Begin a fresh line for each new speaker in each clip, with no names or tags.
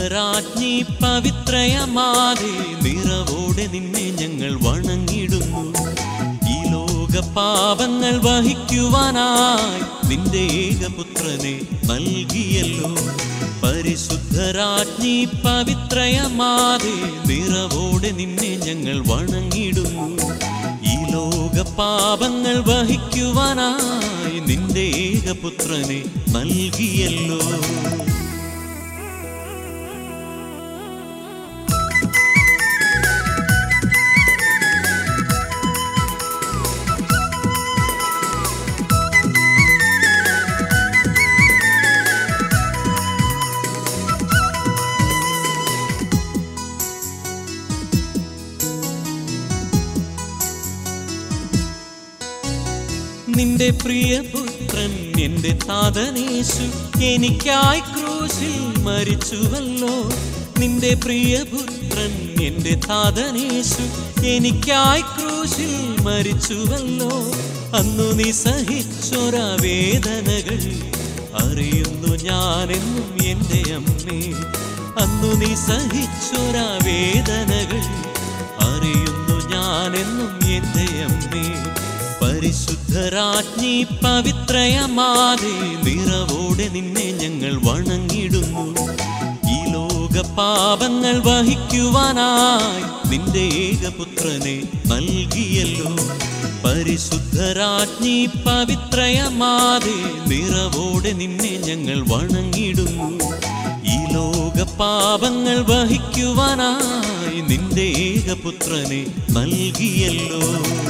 പരിശുദ്ധരാജ്ഞി പവിത്രയമാതെ നിറവോടെ നിന്നെ ഞങ്ങൾ വണങ്ങിടുന്നു ഈ ലോക പാപങ്ങൾ വഹിക്കുവാനായി നിന്റെ ഏകപുത്രനെ നൽകിയല്ലോ പരിശുദ്ധരാജ്ഞി പവിത്രയമാതെ നിറവോടെ നിന്നെ ഞങ്ങൾ വണങ്ങിടുന്നു ഈ ലോക പാപങ്ങൾ വഹിക്കുവാനായി നിന്റെ ഏകപുത്രനെ നൽകിയല്ലോ നിന്റെ പ്രിയപുത്രൻ എന്റെ താതനേശു എനിക്കായി ക്രൂശിൽ മരിച്ചുവല്ലോ നിന്റെ പ്രിയപുത്രൻ എന്റെ താതനേശു എനിക്കായി ക്രൂശിൽ മരിച്ചുവല്ലോ അന്നു നീ സഹിച്ചൊര വേദനകൾ അറിയുന്നു ഞാനെന്നും എൻ്റെ അമ്മേ അന്നു നീ സഹിച്ചൊര വേദനകൾ അറിയുന്നു ഞാനെന്നും എൻ്റെ അമ്മേ പരിശുദ്ധരാജ്ഞി പവിത്രയമാതെ നിറവോടെ നിന്നെ ഞങ്ങൾ വണങ്ങിടുന്നു ഈ ലോക പാപങ്ങൾ വഹിക്കുവാനായി നിന്റെ ഏകപുത്രനെ നൽകിയല്ലോ പരിശുദ്ധരാജ്ഞി പവിത്രയമാതെ നിറവോടെ നിന്നെ ഞങ്ങൾ വണങ്ങിടുന്നു ഈ ലോക പാപങ്ങൾ വഹിക്കുവാനായി നിന്റെ ഏകപുത്രനെ നൽകിയല്ലോ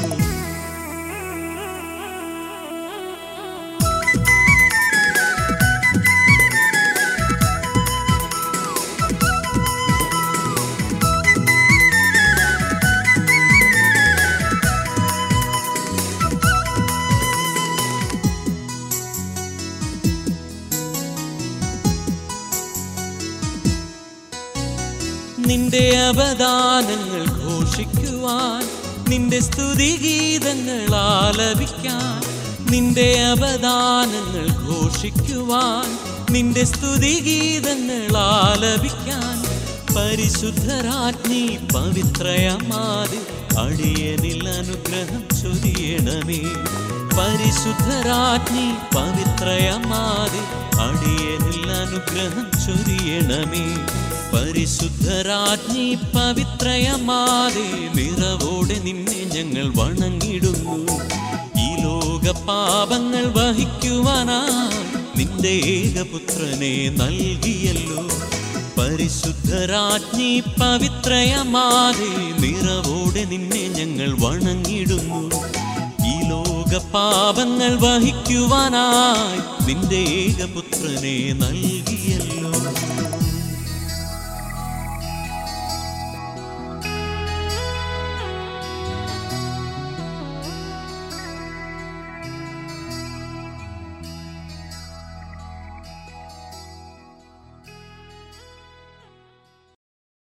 നിന്റെ അവദാനങ്ങൾ ഘോഷിക്കുവാൻ നിന്റെ സ്തുതിഗീതങ്ങൾ ആലപിക്കാൻ നിന്റെ അവദാനങ്ങൾ ഘോഷിക്കുവാൻ നിന്റെ സ്തുതിഗീതങ്ങൾ ആലപിക്കാൻ പരിശുദ്ധരാജ്ഞി പവിത്രയമാതി അടിയനിൽ അനുഗ്രഹം ചൊരിയണമേ പരിശുദ്ധരാജ്ഞി പവിത്രയമാതി അടിയനിൽ അനുഗ്രഹം ചൊരിയണമേ പരിശുദ്ധരാജ്ഞി പവിത്രയമാതെ നിറവോടെ നിന്നെ ഞങ്ങൾ വണങ്ങിടുന്നു ഈ ലോക പാപങ്ങൾ വഹിക്കുവാനായി നിന്റെ ഏകപുത്രനെ നൽകിയല്ലോ പരിശുദ്ധരാജ്ഞി പവിത്രയമാതെ നിറവോടെ നിന്നെ ഞങ്ങൾ വണങ്ങിടുന്നു ഈ ലോക പാപങ്ങൾ വഹിക്കുവാനായി നിന്റെ ഏകപുത്രനെ നൽകി